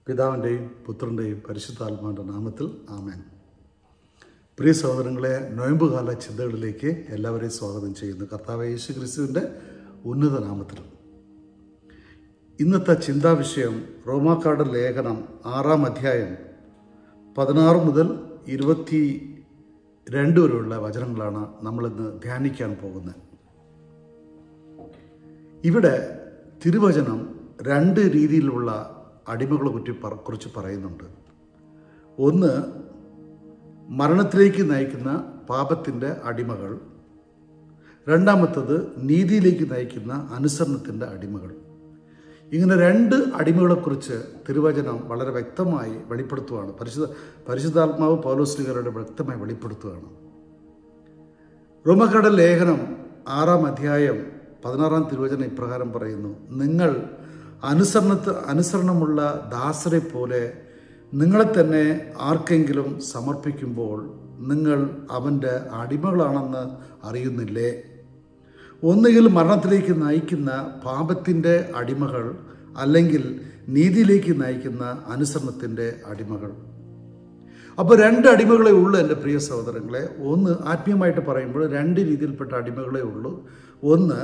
പിതാവിൻ്റെയും പുത്രൻ്റെയും പരിശുദ്ധാത്മാവിൻ്റെ നാമത്തിൽ ആമേൻ പ്രിയ സഹോദരങ്ങളെ നോയമ്പുകാല ചിന്തകളിലേക്ക് എല്ലാവരെയും സ്വാഗതം ചെയ്യുന്നു കർത്താവ് യേശു ക്രിസ്തുവിൻ്റെ ഉന്നത നാമത്തിൽ ഇന്നത്തെ ചിന്താവിഷയം റോമാക്കാട് ലേഖനം ആറാം അധ്യായം പതിനാറ് മുതൽ ഇരുപത്തി രണ്ട് വരെയുള്ള വചനങ്ങളാണ് നമ്മളിന്ന് ധ്യാനിക്കാൻ പോകുന്നത് ഇവിടെ തിരുവചനം രണ്ട് രീതിയിലുള്ള അടിമകളെ കുറ്റി പറ കുറിച്ച് പറയുന്നുണ്ട് ഒന്ന് മരണത്തിലേക്ക് നയിക്കുന്ന പാപത്തിൻ്റെ അടിമകൾ രണ്ടാമത്തത് നീതിയിലേക്ക് നയിക്കുന്ന അനുസരണത്തിൻ്റെ അടിമകൾ ഇങ്ങനെ രണ്ട് അടിമകളെക്കുറിച്ച് തിരുവചനം വളരെ വ്യക്തമായി വെളിപ്പെടുത്തുകയാണ് പരിശുദ്ധ പരിശുദ്ധാത്മാവ് പൗലോസ്ലികരുടെ വ്യക്തമായി വെളിപ്പെടുത്തുകയാണ് റോമക്കടൽ ലേഖനം ആറാം അധ്യായം പതിനാറാം തിരുവചനം ഇപ്രകാരം പറയുന്നു നിങ്ങൾ അനുസരണത്ത് അനുസരണമുള്ള ദാസരെ പോലെ നിങ്ങളെ തന്നെ ആർക്കെങ്കിലും സമർപ്പിക്കുമ്പോൾ നിങ്ങൾ അവൻ്റെ അടിമകളാണെന്ന് അറിയുന്നില്ലേ ഒന്നുകിൽ മരണത്തിലേക്ക് നയിക്കുന്ന പാപത്തിൻ്റെ അടിമകൾ അല്ലെങ്കിൽ നീതിയിലേക്ക് നയിക്കുന്ന അനുസരണത്തിൻ്റെ അടിമകൾ അപ്പോൾ രണ്ട് അടിമകളെ ഉള്ളൂ എൻ്റെ പ്രിയ സഹോദരങ്ങളെ ഒന്ന് ആത്മീയമായിട്ട് പറയുമ്പോൾ രണ്ട് രീതിയിൽപ്പെട്ട അടിമകളെ ഉള്ളൂ ഒന്ന്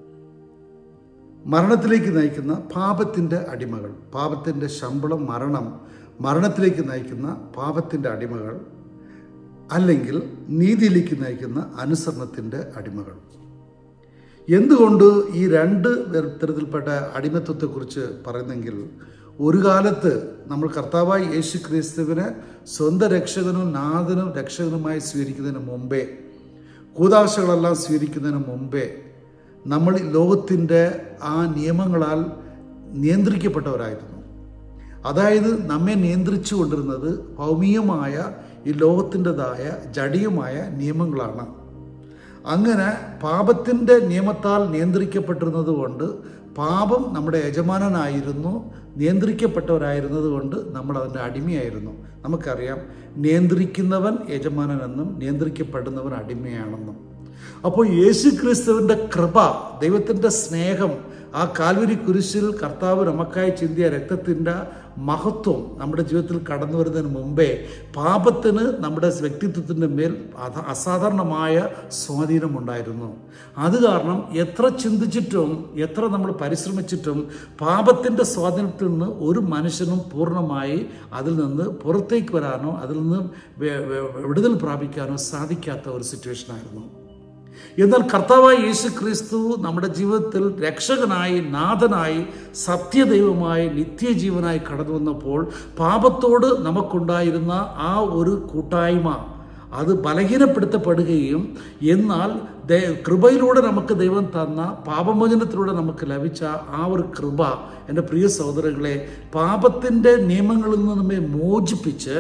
മരണത്തിലേക്ക് നയിക്കുന്ന പാപത്തിൻ്റെ അടിമകൾ പാപത്തിൻ്റെ ശമ്പളം മരണം മരണത്തിലേക്ക് നയിക്കുന്ന പാപത്തിൻ്റെ അടിമകൾ അല്ലെങ്കിൽ നീതിയിലേക്ക് നയിക്കുന്ന അനുസരണത്തിൻ്റെ അടിമകൾ എന്തുകൊണ്ട് ഈ രണ്ട് തരത്തിൽപ്പെട്ട അടിമത്വത്തെക്കുറിച്ച് പറയുന്നെങ്കിൽ ഒരു കാലത്ത് നമ്മൾ കർത്താവായി യേശു ക്രിസ്തുവിനെ സ്വന്തം രക്ഷകനും നാഥനും രക്ഷകനുമായി സ്വീകരിക്കുന്നതിന് മുമ്പേ കൂതാശകളെല്ലാം സ്വീകരിക്കുന്നതിന് മുമ്പേ നമ്മൾ ഈ ലോകത്തിൻ്റെ ആ നിയമങ്ങളാൽ നിയന്ത്രിക്കപ്പെട്ടവരായിരുന്നു അതായത് നമ്മെ നിയന്ത്രിച്ചു കൊണ്ടിരുന്നത് ഭൗമികമായ ഈ ലോകത്തിൻ്റെതായ ജടീയമായ നിയമങ്ങളാണ് അങ്ങനെ പാപത്തിൻ്റെ നിയമത്താൽ നിയന്ത്രിക്കപ്പെട്ടിരുന്നത് കൊണ്ട് പാപം നമ്മുടെ യജമാനനായിരുന്നു നിയന്ത്രിക്കപ്പെട്ടവരായിരുന്നത് കൊണ്ട് നമ്മൾ അതിൻ്റെ അടിമയായിരുന്നു നമുക്കറിയാം നിയന്ത്രിക്കുന്നവൻ യജമാനനെന്നും നിയന്ത്രിക്കപ്പെടുന്നവൻ അടിമയാണെന്നും അപ്പോൾ യേശു ക്രിസ്തുവിൻ്റെ കൃപ ദൈവത്തിൻ്റെ സ്നേഹം ആ കാൽവരി കുരിശിൽ കർത്താവ് നമുക്കായി ചിന്തിയ രക്തത്തിൻ്റെ മഹത്വം നമ്മുടെ ജീവിതത്തിൽ കടന്നു വരുന്നതിന് മുമ്പേ പാപത്തിന് നമ്മുടെ വ്യക്തിത്വത്തിൻ്റെ മേൽ അധ- അസാധാരണമായ സ്വാധീനമുണ്ടായിരുന്നു അത് കാരണം എത്ര ചിന്തിച്ചിട്ടും എത്ര നമ്മൾ പരിശ്രമിച്ചിട്ടും പാപത്തിൻ്റെ സ്വാധീനത്തിൽ നിന്ന് ഒരു മനുഷ്യനും പൂർണ്ണമായി അതിൽ നിന്ന് പുറത്തേക്ക് വരാനോ അതിൽ നിന്ന് വെ- വെ- വിടുതൽ പ്രാപിക്കാനോ സാധിക്കാത്ത ഒരു സിറ്റുവേഷനായിരുന്നു എന്നാൽ കർത്താവായ യേശു ക്രിസ്തു നമ്മുടെ ജീവിതത്തിൽ രക്ഷകനായി നാഥനായി സത്യദൈവമായി നിത്യജീവനായി കടന്നു വന്നപ്പോൾ പാപത്തോട് നമുക്കുണ്ടായിരുന്ന ആ ഒരു കൂട്ടായ്മ അത് ബലഹീനപ്പെടുത്തപ്പെടുകയും എന്നാൽ ദേ- കൃപയിലൂടെ നമുക്ക് ദൈവം തന്ന പാപമോചനത്തിലൂടെ നമുക്ക് ലഭിച്ച ആ ഒരു കൃപ എൻ്റെ പ്രിയ സഹോദരങ്ങളെ പാപത്തിൻ്റെ നിയമങ്ങളിൽ നിന്ന് നമ്മെ മോചിപ്പിച്ച്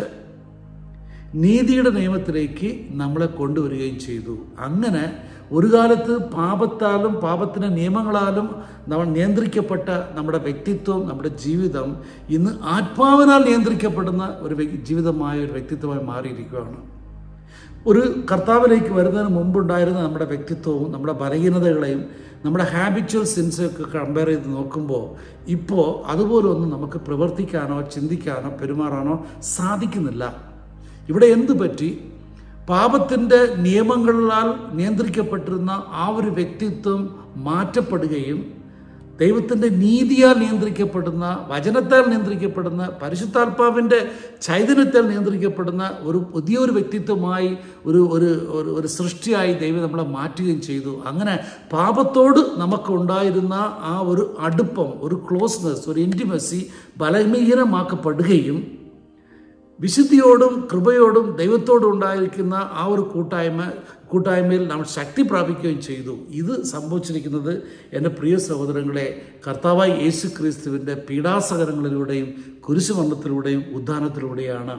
നീതിയുടെ നിയമത്തിലേക്ക് നമ്മളെ കൊണ്ടുവരികയും ചെയ്തു അങ്ങനെ ഒരു കാലത്ത് പാപത്താലും പാപത്തിൻ്റെ നിയമങ്ങളാലും നമ്മൾ നിയന്ത്രിക്കപ്പെട്ട നമ്മുടെ വ്യക്തിത്വം നമ്മുടെ ജീവിതം ഇന്ന് ആത്മാവിനാൽ നിയന്ത്രിക്കപ്പെടുന്ന ഒരു വ്യ- ജീവിതമായ ഒരു വ്യക്തിത്വമായി മാറിയിരിക്കുകയാണ് ഒരു കർത്താവിലേക്ക് വരുന്നതിന് മുമ്പുണ്ടായിരുന്ന നമ്മുടെ വ്യക്തിത്വവും നമ്മുടെ ബലഹീനതകളെയും നമ്മുടെ ഹാബിച്വൽ സെൻസൊക്കെ കമ്പയർ ചെയ്ത് നോക്കുമ്പോൾ ഇപ്പോൾ അതുപോലെ ഒന്നും നമുക്ക് പ്രവർത്തിക്കാനോ ചിന്തിക്കാനോ പെരുമാറാനോ സാധിക്കുന്നില്ല ഇവിടെ എന്തു പറ്റി പാപത്തിൻ്റെ നിയമങ്ങളാൽ നിയന്ത്രിക്കപ്പെട്ടിരുന്ന ആ ഒരു വ്യക്തിത്വം മാറ്റപ്പെടുകയും ദൈവത്തിൻ്റെ നീതിയാൽ നിയന്ത്രിക്കപ്പെടുന്ന വചനത്താൽ നിയന്ത്രിക്കപ്പെടുന്ന പരിശുദ്ധാത്മാവിൻ്റെ ചൈതന്യത്താൽ നിയന്ത്രിക്കപ്പെടുന്ന ഒരു പുതിയൊരു വ്യക്തിത്വമായി ഒരു ഒരു ഒരു- ഒരു സൃഷ്ടിയായി ദൈവം നമ്മളെ മാറ്റുകയും ചെയ്തു അങ്ങനെ പാപത്തോട് നമുക്കുണ്ടായിരുന്ന ആ ഒരു അടുപ്പം ഒരു ക്ലോസ്നെസ് ഒരു ഇൻറ്റിമസി ബലഹീനമാക്കപ്പെടുകയും വിശുദ്ധിയോടും കൃപയോടും ദൈവത്തോടും ഉണ്ടായിരിക്കുന്ന ആ ഒരു കൂട്ടായ്മ കൂട്ടായ്മയിൽ നമ്മൾ ശക്തി പ്രാപിക്കുകയും ചെയ്തു ഇത് സംഭവിച്ചിരിക്കുന്നത് എൻ്റെ പ്രിയ സഹോദരങ്ങളെ കർത്താവായി യേശു ക്രിസ്തുവിൻ്റെ പീഡാസകരങ്ങളിലൂടെയും കുരിശുമരണത്തിലൂടെയും ഉദ്ധാനത്തിലൂടെയാണ്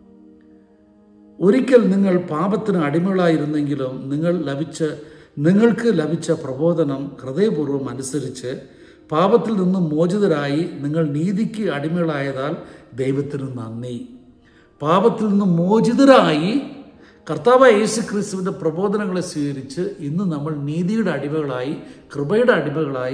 ഒരിക്കൽ നിങ്ങൾ പാപത്തിന് അടിമകളായിരുന്നെങ്കിലും നിങ്ങൾ ലഭിച്ച നിങ്ങൾക്ക് ലഭിച്ച പ്രബോധനം ഹൃദയപൂർവ്വം അനുസരിച്ച് പാപത്തിൽ നിന്നും മോചിതരായി നിങ്ങൾ നീതിക്ക് അടിമകളായതാൽ ദൈവത്തിന് നന്ദി പാപത്തിൽ നിന്നും മോചിതരായി കർത്താവായ യേശു ക്രിസ്തുവിൻ്റെ പ്രബോധനങ്ങളെ സ്വീകരിച്ച് ഇന്ന് നമ്മൾ നീതിയുടെ അടിമകളായി കൃപയുടെ അടിമകളായി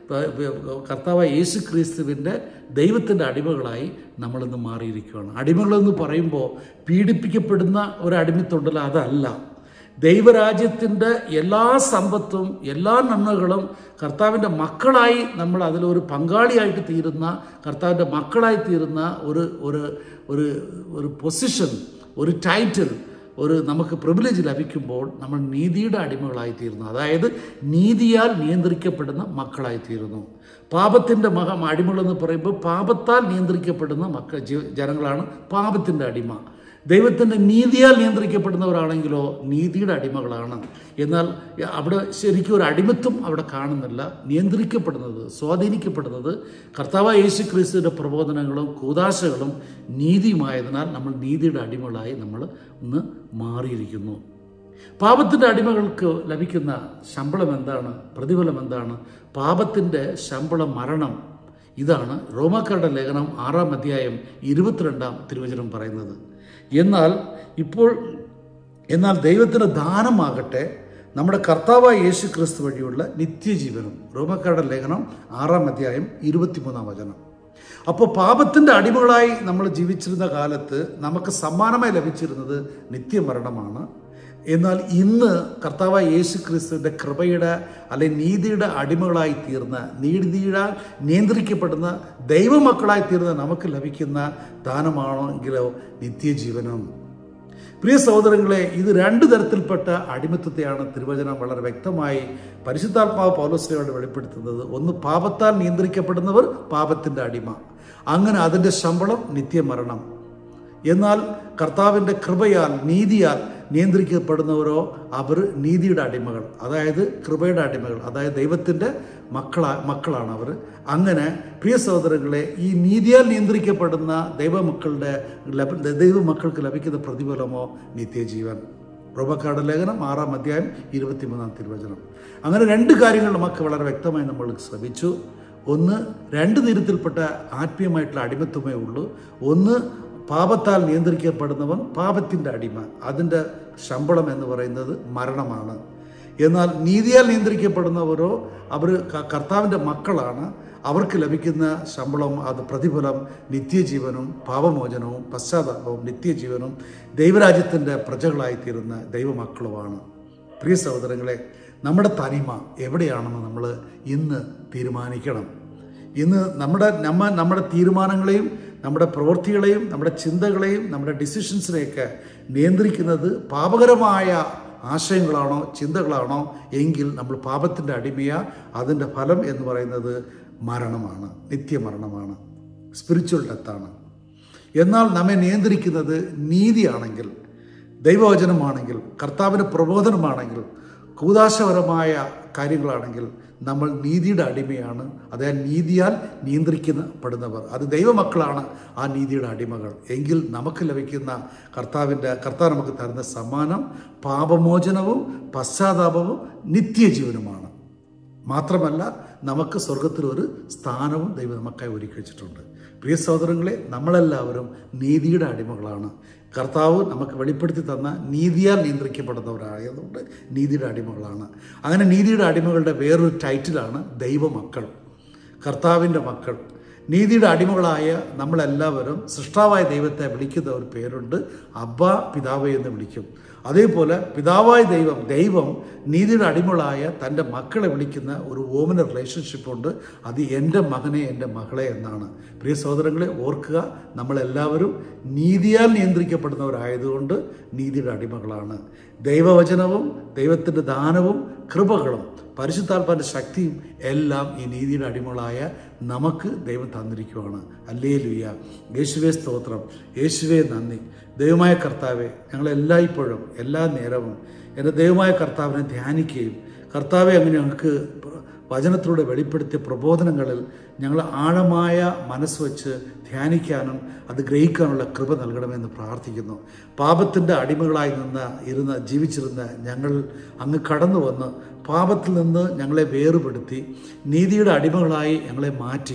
കർത്താവ് യേശു ക്രിസ്തുവിൻ്റെ ദൈവത്തിൻ്റെ അടിമകളായി നമ്മളിന്ന് മാറിയിരിക്കുകയാണ് അടിമകളെന്ന് പറയുമ്പോൾ പീഡിപ്പിക്കപ്പെടുന്ന ഒരു അടിമത്തുണ്ടല്ലോ അതല്ല ദൈവരാജ്യത്തിൻ്റെ എല്ലാ സമ്പത്തും എല്ലാ നന്മകളും കർത്താവിൻ്റെ മക്കളായി നമ്മൾ അതിലൊരു പങ്കാളിയായിട്ട് തീരുന്ന കർത്താവിൻ്റെ മക്കളായി തീരുന്ന ഒരു ഒരു ഒരു ഒരു പൊസിഷൻ ഒരു ടൈറ്റിൽ ഒരു നമുക്ക് പ്രിവിലേജ് ലഭിക്കുമ്പോൾ നമ്മൾ നീതിയുടെ അടിമകളായി തീരുന്നു അതായത് നീതിയാൽ നിയന്ത്രിക്കപ്പെടുന്ന മക്കളായി തീരുന്നു പാപത്തിൻ്റെ മഹ അടിമകളെന്ന് പറയുമ്പോൾ പാപത്താൽ നിയന്ത്രിക്കപ്പെടുന്ന മക്കൾ ജീവ- ജനങ്ങളാണ് പാപത്തിൻ്റെ അടിമ ദൈവത്തിൻ്റെ നീതിയാൽ നിയന്ത്രിക്കപ്പെടുന്നവരാണെങ്കിലോ നീതിയുടെ അടിമകളാണ് എന്നാൽ അവിടെ ശരിക്കും ഒരു അടിമത്വം അവിടെ കാണുന്നില്ല നിയന്ത്രിക്കപ്പെടുന്നത് സ്വാധീനിക്കപ്പെടുന്നത് കർത്താവ് യേശു ക്രിസ്തുവിൻ്റെ പ്രബോധനങ്ങളും കൂതാശകളും നീതിയുമായതിനാൽ നമ്മൾ നീതിയുടെ അടിമകളായി നമ്മൾ ഇന്ന് മാറിയിരിക്കുന്നു പാപത്തിൻ്റെ അടിമകൾക്ക് ലഭിക്കുന്ന ശമ്പളം എന്താണ് പ്രതിഫലം എന്താണ് പാപത്തിൻ്റെ ശമ്പളം മരണം ഇതാണ് റോമാക്കാരുടെ ലേഖനം ആറാം അധ്യായം ഇരുപത്തിരണ്ടാം തിരുവചനം പറയുന്നത് എന്നാൽ ഇപ്പോൾ എന്നാൽ ദൈവത്തിൻ്റെ ദാനമാകട്ടെ നമ്മുടെ കർത്താവായ യേശു ക്രിസ്തു വഴിയുള്ള നിത്യജീവനും റോമക്കാരുടെ ലേഖനം ആറാം അധ്യായം ഇരുപത്തിമൂന്നാം വചനം അപ്പോൾ പാപത്തിൻ്റെ അടിമകളായി നമ്മൾ ജീവിച്ചിരുന്ന കാലത്ത് നമുക്ക് സമ്മാനമായി ലഭിച്ചിരുന്നത് നിത്യമരണമാണ് എന്നാൽ ഇന്ന് കർത്താവായ യേശു ക്രിസ്തുവിൻ്റെ കൃപയുടെ അല്ലെങ്കിൽ നീതിയുടെ അടിമകളായി തീർന്ന നീതിയുടെ നിയന്ത്രിക്കപ്പെടുന്ന ദൈവമക്കളായി തീർന്ന നമുക്ക് ലഭിക്കുന്ന ദാനമാണെങ്കിലോ നിത്യജീവനം പ്രിയ സഹോദരങ്ങളെ ഇത് രണ്ട് തരത്തിൽപ്പെട്ട അടിമത്വത്തെയാണ് തിരുവചനം വളരെ വ്യക്തമായി പരിശുദ്ധാത്മാവ് പൗലോസ്ലയോട് വെളിപ്പെടുത്തുന്നത് ഒന്ന് പാപത്താൽ നിയന്ത്രിക്കപ്പെടുന്നവർ പാപത്തിൻ്റെ അടിമ അങ്ങനെ അതിൻ്റെ ശമ്പളം നിത്യമരണം എന്നാൽ കർത്താവിൻ്റെ കൃപയാൽ നീതിയാൽ നിയന്ത്രിക്കപ്പെടുന്നവരോ അവർ നീതിയുടെ അടിമകൾ അതായത് കൃപയുടെ അടിമകൾ അതായത് ദൈവത്തിൻ്റെ മക്കളാ മക്കളാണ് അവർ അങ്ങനെ പ്രിയ സഹോദരങ്ങളെ ഈ നീതിയാൽ നിയന്ത്രിക്കപ്പെടുന്ന ദൈവമക്കളുടെ ലഭ- ദൈവമക്കൾക്ക് ലഭിക്കുന്ന പ്രതിഫലമോ നിത്യജീവൻ റോബക്കാട് ലേഖനം ആറാം അധ്യായം ഇരുപത്തിമൂന്നാം തിരുവചനം അങ്ങനെ രണ്ട് കാര്യങ്ങൾ നമുക്ക് വളരെ വ്യക്തമായി നമ്മൾ ശ്രമിച്ചു ഒന്ന് രണ്ട് തരത്തിൽപ്പെട്ട ആത്മീയമായിട്ടുള്ള അടിമത്വമേ ഉള്ളൂ ഒന്ന് പാപത്താൽ നിയന്ത്രിക്കപ്പെടുന്നവൻ പാപത്തിൻ്റെ അടിമ അതിൻ്റെ ശമ്പളം എന്ന് പറയുന്നത് മരണമാണ് എന്നാൽ നീതിയാൽ നിയന്ത്രിക്കപ്പെടുന്നവരോ അവർ ക- കർത്താവിൻ്റെ മക്കളാണ് അവർക്ക് ലഭിക്കുന്ന ശമ്പളം അത് പ്രതിഫലം നിത്യജീവനും പാപമോചനവും പശ്ചാത്താപവും നിത്യജീവനും ദൈവരാജ്യത്തിൻ്റെ പ്രജകളായിത്തീരുന്ന ദൈവമക്കളുമാണ് പ്രിയ സഹോദരങ്ങളെ നമ്മുടെ തനിമ എവിടെയാണെന്ന് നമ്മൾ ഇന്ന് തീരുമാനിക്കണം ഇന്ന് നമ്മുടെ നമ്മ നമ്മുടെ തീരുമാനങ്ങളെയും നമ്മുടെ പ്രവൃത്തികളെയും നമ്മുടെ ചിന്തകളെയും നമ്മുടെ ഡിസിഷൻസിനെയൊക്കെ നിയന്ത്രിക്കുന്നത് പാപകരമായ ആശയങ്ങളാണോ ചിന്തകളാണോ എങ്കിൽ നമ്മൾ പാപത്തിൻ്റെ അടിമയ അതിൻ്റെ ഫലം എന്ന് പറയുന്നത് മരണമാണ് നിത്യമരണമാണ് സ്പിരിച്വൽ ഡെത്താണ് എന്നാൽ നമ്മെ നിയന്ത്രിക്കുന്നത് നീതിയാണെങ്കിൽ ദൈവവചനമാണെങ്കിൽ കർത്താവിൻ്റെ പ്രബോധനമാണെങ്കിൽ കൂതാശപരമായ കാര്യങ്ങളാണെങ്കിൽ നമ്മൾ നീതിയുടെ അടിമയാണ് അതായത് നീതിയാൽ നിയന്ത്രിക്കപ്പെടുന്നവർ അത് ദൈവമക്കളാണ് ആ നീതിയുടെ അടിമകൾ എങ്കിൽ നമുക്ക് ലഭിക്കുന്ന കർത്താവിൻ്റെ കർത്താവ് നമുക്ക് തരുന്ന സമ്മാനം പാപമോചനവും പശ്ചാത്താപവും നിത്യജീവനുമാണ് മാത്രമല്ല നമുക്ക് സ്വർഗത്തിൽ ഒരു സ്ഥാനവും ദൈവം നമുക്കായി ഒരുക്കി വെച്ചിട്ടുണ്ട് പ്രിയ സഹോദരങ്ങളെ നമ്മളെല്ലാവരും നീതിയുടെ അടിമകളാണ് കർത്താവ് നമുക്ക് വെളിപ്പെടുത്തി തന്ന നീതിയാൽ നിയന്ത്രിക്കപ്പെടുന്നവരായതുകൊണ്ട് നീതിയുടെ അടിമകളാണ് അങ്ങനെ നീതിയുടെ അടിമകളുടെ വേറൊരു ടൈറ്റിലാണ് ദൈവമക്കൾ കർത്താവിൻ്റെ മക്കൾ നീതിയുടെ അടിമകളായ നമ്മളെല്ലാവരും സൃഷ്ടാവായ ദൈവത്തെ വിളിക്കുന്ന ഒരു പേരുണ്ട് അബ്ബ പിതാവ് എന്ന് വിളിക്കും അതേപോലെ പിതാവായ ദൈവം ദൈവം നീതിയുടെ അടിമകളായ തൻ്റെ മക്കളെ വിളിക്കുന്ന ഒരു ഓമന റിലേഷൻഷിപ്പ് ഉണ്ട് അത് എൻ്റെ മകനെ എൻ്റെ മകളെ എന്നാണ് പ്രിയ സഹോദരങ്ങളെ ഓർക്കുക നമ്മളെല്ലാവരും നീതിയാൽ നിയന്ത്രിക്കപ്പെടുന്നവരായതുകൊണ്ട് നീതിയുടെ അടിമകളാണ് ദൈവവചനവും ദൈവത്തിൻ്റെ ദാനവും കൃപകളും പരിശുദ്ധാത്മാന്റെ ശക്തിയും എല്ലാം ഈ നീതിയുടെ അടിമകളായ നമുക്ക് ദൈവം തന്നിരിക്കുവാണ് അല്ലേ ലുയ്യ യേശുവേ സ്തോത്രം യേശുവേ നന്ദി ദൈവമായ കർത്താവെ ഞങ്ങളെല്ലായ്പ്പോഴും എല്ലാ നേരവും എൻ്റെ ദൈവമായ കർത്താവിനെ ധ്യാനിക്കുകയും കർത്താവെ അങ്ങനെ ഞങ്ങൾക്ക് വചനത്തിലൂടെ വെളിപ്പെടുത്തിയ പ്രബോധനങ്ങളിൽ ഞങ്ങൾ ആഴമായ മനസ്സ് വച്ച് ധ്യാനിക്കാനും അത് ഗ്രഹിക്കാനുള്ള കൃപ നൽകണമെന്ന് പ്രാർത്ഥിക്കുന്നു പാപത്തിൻ്റെ അടിമകളായി നിന്ന് ഇരുന്ന് ജീവിച്ചിരുന്ന ഞങ്ങൾ അങ്ങ് കടന്നു വന്ന് പാപത്തിൽ നിന്ന് ഞങ്ങളെ വേറുപെടുത്തി നീതിയുടെ അടിമകളായി ഞങ്ങളെ മാറ്റി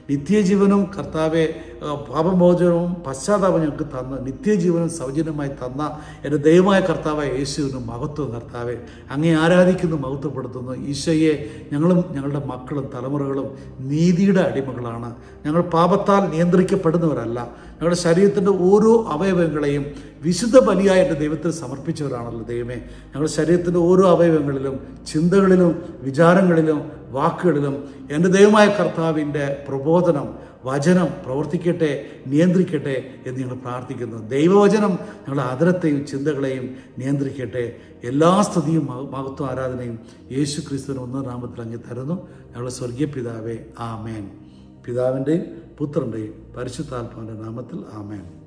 നിത്യജീവനും കർത്താവെ ആ, പാപമോചനവും പശ്ചാത്താപം ഞങ്ങൾക്ക് തന്ന നിത്യജീവനും സൗജന്യമായി തന്ന എൻ്റെ ദൈവമായ കർത്താവായ യേശുവിനും മഹത്വം കർത്താവെ അങ്ങേ ആരാധിക്കുന്നു മഹത്വപ്പെടുത്തുന്നു ഈശോയെ ഞങ്ങളും ഞങ്ങളുടെ മക്കളും തലമുറകളും നീതിയുടെ അടിമകളാണ് ഞങ്ങൾ പാപത്താൽ നിയന്ത്രിക്കപ്പെടുന്നവരല്ല ഞങ്ങളുടെ ശരീരത്തിൻ്റെ ഓരോ അവയവങ്ങളെയും വിശുദ്ധ ബലിയായ എൻ്റെ ദൈവത്തിൽ സമർപ്പിച്ചവരാണല്ലോ ദൈവമേ ഞങ്ങളുടെ ശരീരത്തിൻ്റെ ഓരോ അവയവങ്ങളിലും ചിന്തകളിലും വിചാരങ്ങളിലും വാക്കുകളിലും എൻ്റെ ദൈവമായ കർത്താവിൻ്റെ പ്രബോധനം വചനം പ്രവർത്തിക്കട്ടെ നിയന്ത്രിക്കട്ടെ എന്ന് ഞങ്ങൾ പ്രാർത്ഥിക്കുന്നു ദൈവവചനം ഞങ്ങളുടെ ആദരത്തെയും ചിന്തകളെയും നിയന്ത്രിക്കട്ടെ എല്ലാ സ്തുതിയും മഹ- മഹത്വം ആരാധനയും യേശു ക്രിസ്തുവിന് ഒന്നാം നാമത്തിൽ അങ്ങ് തരുന്നു ഞങ്ങളുടെ സ്വർഗീയ പിതാവേ ആമേൻ പിതാവിൻ്റെയും പുത്രൻ്റെയും പരിശുദ്ധാത്മാവിൻ്റെ നാമത്തിൽ ആമേൻ